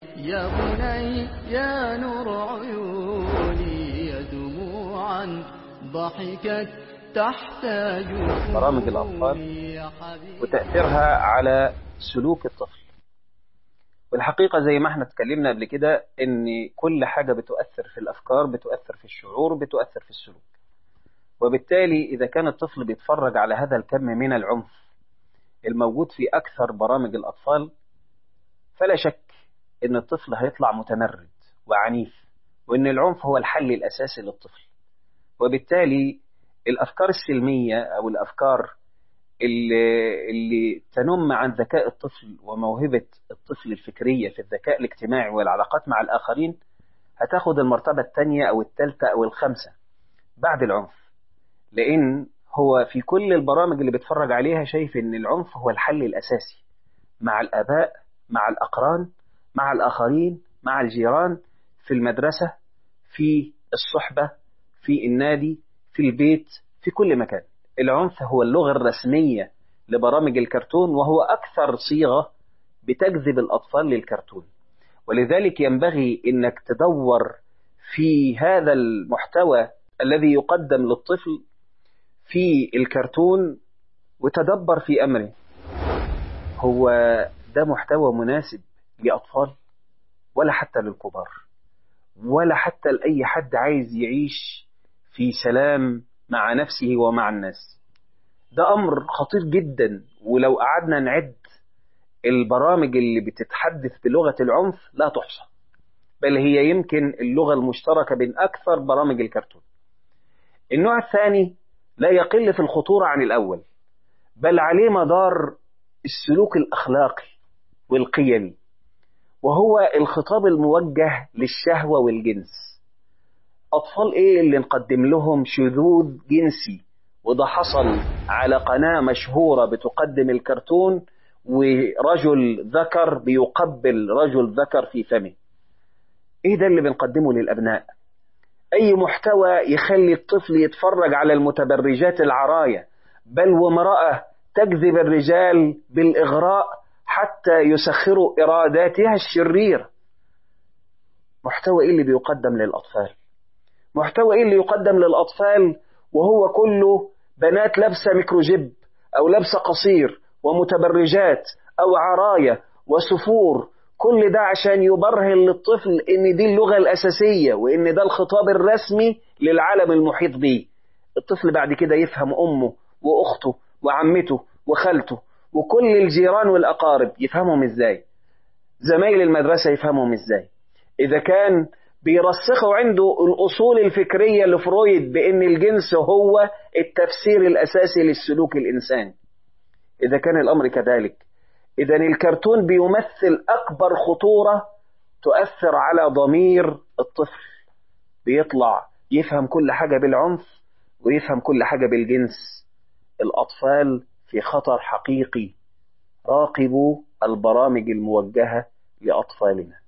يا بني يا نور عيوني يا دموعا ضحكت تحتاج برامج الأطفال يا حبيبي وتأثيرها على سلوك الطفل والحقيقة زي ما احنا اتكلمنا قبل كده ان كل حاجة بتؤثر في الأفكار بتؤثر في الشعور بتؤثر في السلوك وبالتالي إذا كان الطفل بيتفرج على هذا الكم من العنف الموجود في أكثر برامج الأطفال فلا شك ان الطفل هيطلع متمرد وعنيف وان العنف هو الحل الأساسي للطفل وبالتالي الأفكار السلمية أو الأفكار اللي, اللي تنم عن ذكاء الطفل وموهبة الطفل الفكرية في الذكاء الاجتماعي والعلاقات مع الآخرين هتاخد المرتبة الثانية أو الثالثة أو الخامسة بعد العنف لأن هو في كل البرامج اللي بيتفرج عليها شايف إن العنف هو الحل الأساسي مع الآباء مع الأقران مع الآخرين مع الجيران في المدرسة في الصحبة في النادي في البيت في كل مكان العنف هو اللغة الرسمية لبرامج الكرتون وهو أكثر صيغة بتجذب الأطفال للكرتون ولذلك ينبغي أنك تدور في هذا المحتوى الذي يقدم للطفل في الكرتون وتدبر في أمره هو ده محتوى مناسب لأطفال ولا حتى للكبار ولا حتى لأي حد عايز يعيش في سلام مع نفسه ومع الناس ده أمر خطير جدا ولو قعدنا نعد البرامج اللي بتتحدث بلغة العنف لا تحصى بل هي يمكن اللغة المشتركة بين أكثر برامج الكرتون النوع الثاني لا يقل في الخطورة عن الأول بل عليه مدار السلوك الأخلاقي والقيمي وهو الخطاب الموجه للشهوة والجنس أطفال إيه اللي نقدم لهم شذوذ جنسي وده حصل على قناة مشهورة بتقدم الكرتون ورجل ذكر بيقبل رجل ذكر في فمه إيه ده اللي بنقدمه للأبناء أي محتوى يخلي الطفل يتفرج على المتبرجات العراية بل وامرأة تجذب الرجال بالإغراء حتى يسخروا إراداتها الشريرة محتوى إيه اللي بيقدم للأطفال محتوى إيه اللي يقدم للأطفال وهو كله بنات لابسة ميكروجيب أو لابسة قصير ومتبرجات أو عراية وسفور كل ده عشان يبرهن للطفل إن دي اللغة الأساسية وإن ده الخطاب الرسمي للعالم المحيط به الطفل بعد كده يفهم أمه وأخته وعمته وخالته وكل الجيران والأقارب يفهمهم إزاي زمايل المدرسة يفهمهم إزاي إذا كان بيرسخوا عنده الأصول الفكرية لفرويد بأن الجنس هو التفسير الأساسي للسلوك الإنساني إذا كان الأمر كذلك إذا الكرتون بيمثل أكبر خطورة تؤثر على ضمير الطفل بيطلع يفهم كل حاجة بالعنف ويفهم كل حاجة بالجنس الأطفال في خطر حقيقي راقبوا البرامج الموجهة لأطفالنا